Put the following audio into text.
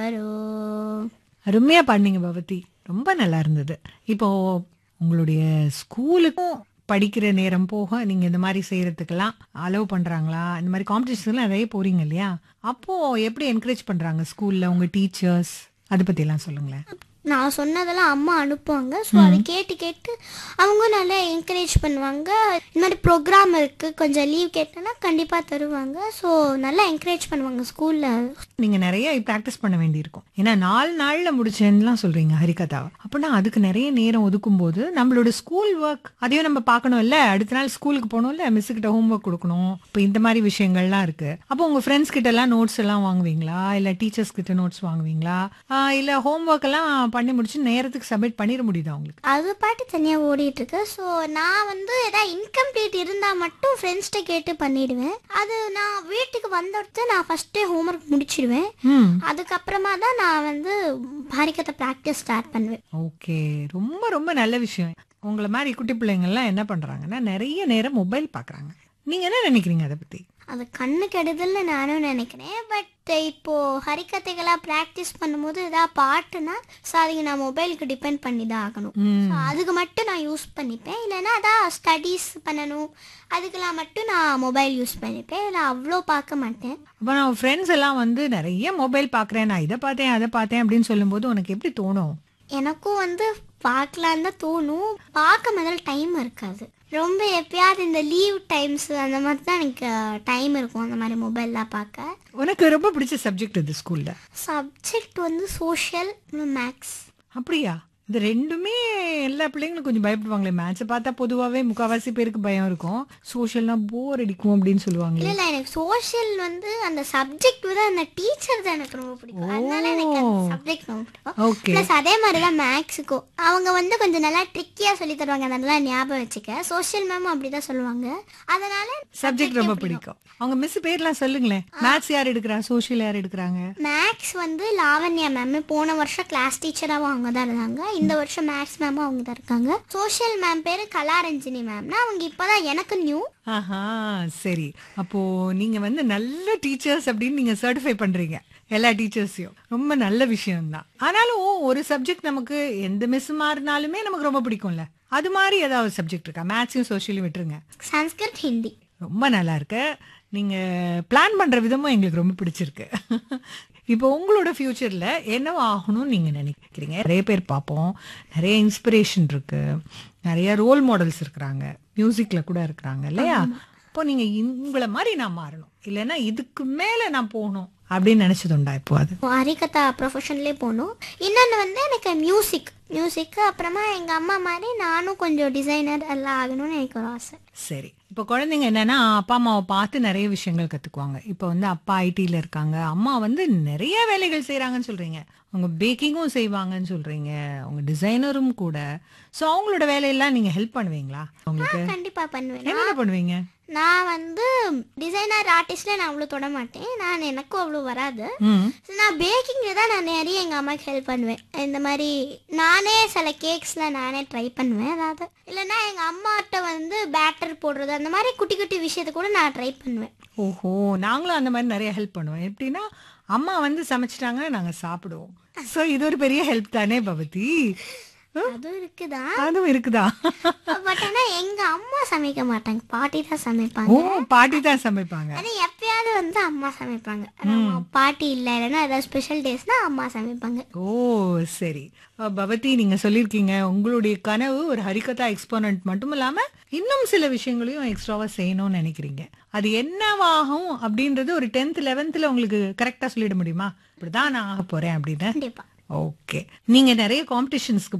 வரும் அருமையா பாடினீங்க பவதி ரொம்ப நல்லா இருந்தது இப்போ உங்களுடைய ஸ்கூலுக்கும் படிக்கிற நேரம் போக நீங்க இந்த மாதிரி செய்யறதுக்கெல்லாம் அலோவ் பண்றாங்களா இந்த மாதிரி காம்படிஷன்ஸ்லாம் நிறைய போறீங்க இல்லையா அப்போ எப்படி என்கரேஜ் பண்றாங்க ஸ்கூல்ல உங்க டீச்சர்ஸ் அதை பத்தி எல்லாம் சொல்லுங்களேன் நான் சொன்னதெல்லாம் அம்மா அனுப்புவாங்க ஸோ அதை கேட்டு கேட்டு அவங்க நல்லா என்கரேஜ் பண்ணுவாங்க இந்த மாதிரி ப்ரோக்ராம் இருக்குது கொஞ்சம் லீவ் கேட்டேன்னா கண்டிப்பாக தருவாங்க ஸோ நல்லா என்கரேஜ் பண்ணுவாங்க ஸ்கூலில் நீங்க நிறைய ப்ராக்டிஸ் பண்ண வேண்டியிருக்கும் ஏன்னா நாலு நாள்ல முடிச்சேன்னுலாம் சொல்றீங்க ஹரிகதாவை அப்படின்னா அதுக்கு நிறைய நேரம் ஒதுக்கும் போது நம்மளோட ஸ்கூல் ஒர்க் அதையும் நம்ம பார்க்கணும் இல்ல அடுத்த நாள் ஸ்கூலுக்கு போகணும்ல மிஸ் கிட்ட ஹோம் ஒர்க் கொடுக்கணும் இப்போ இந்த மாதிரி விஷயங்கள்லாம் இருக்கு அப்போ உங்க ஃப்ரெண்ட்ஸ் கிட்ட எல்லாம் நோட்ஸ் எல்லாம் வாங்குவீங்களா இல்ல டீச்சர்ஸ் கிட்ட நோட்ஸ் வாங்குவீங்களா ஆஹ் இல்ல ஹோம் ஒர்க் எல்லாம் பண்ணி முடிச்சு நேரத்துக்கு சப்மிட் பண்ணிட முடியுதா உங்களுக்கு அது பாட்டு தனியாக ஓடிட்டு இருக்கு ஸோ நான் வந்து ஏதாவது இன்கம்ப்ளீட் இருந்தால் மட்டும் ஃப்ரெண்ட்ஸ்கிட்ட கேட்டு பண்ணிடுவேன் அது நான் வீட்டுக்கு வந்தொடத்து நான் ஃபஸ்ட்டே ஹோம்ஒர்க் முடிச்சிடுவேன் ம் அதுக்கப்புறமா தான் நான் வந்து பாரிக்கத்தை ப்ராக்டிஸ் ஸ்டார்ட் பண்ணுவேன் ஓகே ரொம்ப ரொம்ப நல்ல விஷயம் உங்களை மாதிரி குட்டி பிள்ளைங்கள்லாம் என்ன பண்றாங்கன்னா நிறைய நேரம் மொபைல் பார்க்கறாங்க நீங்க என்ன நினைக்கிறீங்க அதை பத்தி அது கண்ணு கெடுதல்னு நானும் நினைக்கிறேன் பட் இப்போ ஹரிக்கதைகளாக ப்ராக்டிஸ் பண்ணும்போது ஏதாவது பாட்டுனா ஸோ அதுக்கு நான் மொபைலுக்கு டிபெண்ட் பண்ணி தான் ஆகணும் ம் ஸோ அதுக்கு மட்டும் நான் யூஸ் பண்ணிப்பேன் இல்லைன்னா அதான் ஸ்டடீஸ் பண்ணணும் அதுக்கெல்லாம் மட்டும் நான் மொபைல் யூஸ் பண்ணிப்பேன் நான் அவ்வளோ பார்க்க மாட்டேன் அப்போ நான் ஃப்ரெண்ட்ஸ் எல்லாம் வந்து நிறைய மொபைல் பார்க்குறேன் நான் இதை பார்த்தேன் அதை பார்த்தேன் அப்படின்னு சொல்லும்போது உனக்கு எப்படி தோணும் எனக்கும் வந்து பார்க்கலான்னு தான் தோணும் பார்க்க முதல்ல டைம் இருக்காது ரொம்ப எப்பயாவது இந்த லீவ் டைம்ஸ் அந்த மாதிரி தான் எனக்கு டைம் இருக்கும் அந்த மாதிரி மொபைல்லாம் பார்க்க உனக்கு ரொம்ப பிடிச்ச சப்ஜெக்ட் இது ஸ்கூல்ல சப்ஜெக்ட் வந்து சோஷியல் மேக்ஸ் அப்படியா இது ரெண்டுமே எல்லா பிள்ளைங்களும் கொஞ்சம் பயப்படுவாங்களே மேட்சை பார்த்தா பொதுவாகவே முக்காவாசி பேருக்கு பயம் இருக்கும் சோஷியல்னா போர் அடிக்கும் அப்படின்னு சொல்லுவாங்களே இல்ல இல்ல எனக்கு சோஷியல் வந்து அந்த சப்ஜெக்ட் விட அந்த டீச்சர் தான் எனக்கு ரொம்ப பிடிக்கும் அதனால எனக்கு அந்த சப்ஜெக்ட் ரொம்ப பிடிக்கும் ஓகே ப்ளஸ் அதே மாதிரி தான் மேக்ஸுக்கும் அவங்க வந்து கொஞ்சம் நல்லா ட்ரிக்கியாக சொல்லி தருவாங்க அதெல்லாம் ஞாபகம் வச்சுக்க சோஷியல் மேமும் அப்படிதான் சொல்லுவாங்க அதனால சப்ஜெக்ட் ரொம்ப பிடிக்கும் அவங்க மிஸ் பேர்லாம் சொல்லுங்களேன் மேத்ஸ் யார் எடுக்கிறா சோஷியல் யார் எடுக்கிறாங்க மேக்ஸ் வந்து லாவண்யா மேம் போன வருஷம் கிளாஸ் டீச்சராகவும் அவங்க தான் இருந்தாங்க இந்த வருஷம் மேக்ஸ் மேமும் அவங்க தான் இருக்காங்க சோஷியல் மேம் பேரு கலாரஞ்சினி மேம்னா அவங்க இப்போதான் எனக்கு நியூ ஆஹா சரி அப்போ நீங்க வந்து நல்ல டீச்சர்ஸ் அப்படின்னு நீங்க சர்டிஃபை பண்றீங்க எல்லா டீச்சர்ஸையும் ரொம்ப நல்ல விஷயம்தான் ஆனாலும் ஒரு சப்ஜெக்ட் நமக்கு எந்த மிஸ் மாறினாலுமே நமக்கு ரொம்ப பிடிக்கும்ல அது மாதிரி ஏதாவது சப்ஜெக்ட் இருக்கா மேத்ஸையும் சோஷியலையும் விட்டுருங்க சன்ஸ்கிருத் ஹிந்தி ரொம்ப நல்லா இருக்கு நீங்க பிளான் பண்ற விதமும் எங்களுக்கு ரொம்ப பிடிச்சிருக்கு இப்போ உங்களோட ஃபியூச்சர்ல என்னவா ஆகணும்னு நீங்க நினைக்கிறீங்க நிறைய பேர் பார்ப்போம் நிறைய இன்ஸ்பிரேஷன் இருக்கு நிறைய ரோல் மாடல்ஸ் இருக்கிறாங்க மியூசிக்ல கூட இருக்கிறாங்க இல்லையா இப்போ நீங்க இந்த- உங்களை மாதிரி நான் மாறணும் இல்லைன்னா இதுக்கு மேல நான் போகணும் அப்படின்னு நினைச்சதுண்டா இப்போ அது ஹரிகதா ப்ரொஃபஷன்லேயே போகணும் இன்னொன்று வந்து எனக்கு மியூசிக் மியூசிக்கு அப்புறமா எங்கள் அம்மா மாதிரி நானும் கொஞ்சம் டிசைனர் எல்லாம் ஆகணும்னு எனக்கு ஒரு ஆசை சரி இப்போ குழந்தைங்க என்னன்னா அப்பா அம்மாவை பார்த்து நிறைய விஷயங்கள் கத்துக்குவாங்க இப்போ வந்து அப்பா ஐடில இருக்காங்க அம்மா வந்து நிறைய வேலைகள் செய்றாங்கன்னு சொல்றீங்க அவங்க பேக்கிங்கும் செய்வாங்கன்னு சொல்றீங்க அவங்க டிசைனரும் கூட ஸோ அவங்களோட வேலையெல்லாம் நீங்க ஹெல்ப் பண்ணுவீங்களா அவங்களுக்கு கண்டிப்பாக பண்ணுவேன் என்னென்ன பண்ணுவீங்க நான் வந்து டிசைனர் ஆர்டிஸ்ட்ல நான் அவ்வளோ தொட மாட்டேன் நான் எனக்கும் அவ்வளோ வராது ம் So, நான் பேக்கிங்கில் தான் நான் நிறைய எங்கள் அம்மாவுக்கு ஹெல்ப் பண்ணுவேன் இந்த மாதிரி நானே சில கேக்ஸ்லாம் நானே ட்ரை பண்ணுவேன் அதாவது இல்லைன்னா எங்கள் அம்மாட்ட வந்து பேட்டர் போடுறது அந்த மாதிரி குட்டி குட்டி விஷயத்தை கூட நான் ட்ரை பண்ணுவேன் ஓஹோ நாங்களும் அந்த மாதிரி நிறைய ஹெல்ப் பண்ணுவோம் எப்படின்னா அம்மா வந்து சமைச்சிட்டாங்கன்னா நாங்க சாப்பிடுவோம் ஸோ இது ஒரு பெரிய ஹெல்ப் தானே பவதி அதுவும் இருக்குதான் அதுவும் இருக்குதா பட் ஆனால் எங்கள் அம்மா சமைக்க மாட்டாங்க பாட்டி தான் ஓ சமைப்பாங்க பாட்டி தான் சமைப்பாங்க ஆனால் எப்பயாவது வந்து அம்மா சமைப்பாங்க நம்ம பாட்டி இல்லை இல்லைன்னா ஏதாவது ஸ்பெஷல் டேஸ்னா அம்மா சமைப்பாங்க ஓ சரி அஹ், பவதி நீங்க சொல்லியிருக்கீங்க உங்களுடைய கனவு ஒரு ஹரிகதா எக்ஸ்போனன்ட் மட்டும் இல்லாம இன்னும் சில விஷயங்களையும் எக்ஸ்ட்ராவா செய்யணும்னு நினைக்கிறீங்க அது என்னவாகும் அப்படின்றது ஒரு டென்த் லெவன்த்ல உங்களுக்கு கரெக்டா சொல்லிட முடியுமா இப்படிதான் நான் ஆக போறேன் அப்படின்னு கண்டிப்பாக ஓகே நீங்க நிறைய காம்படிஷன்ஸ்க்கு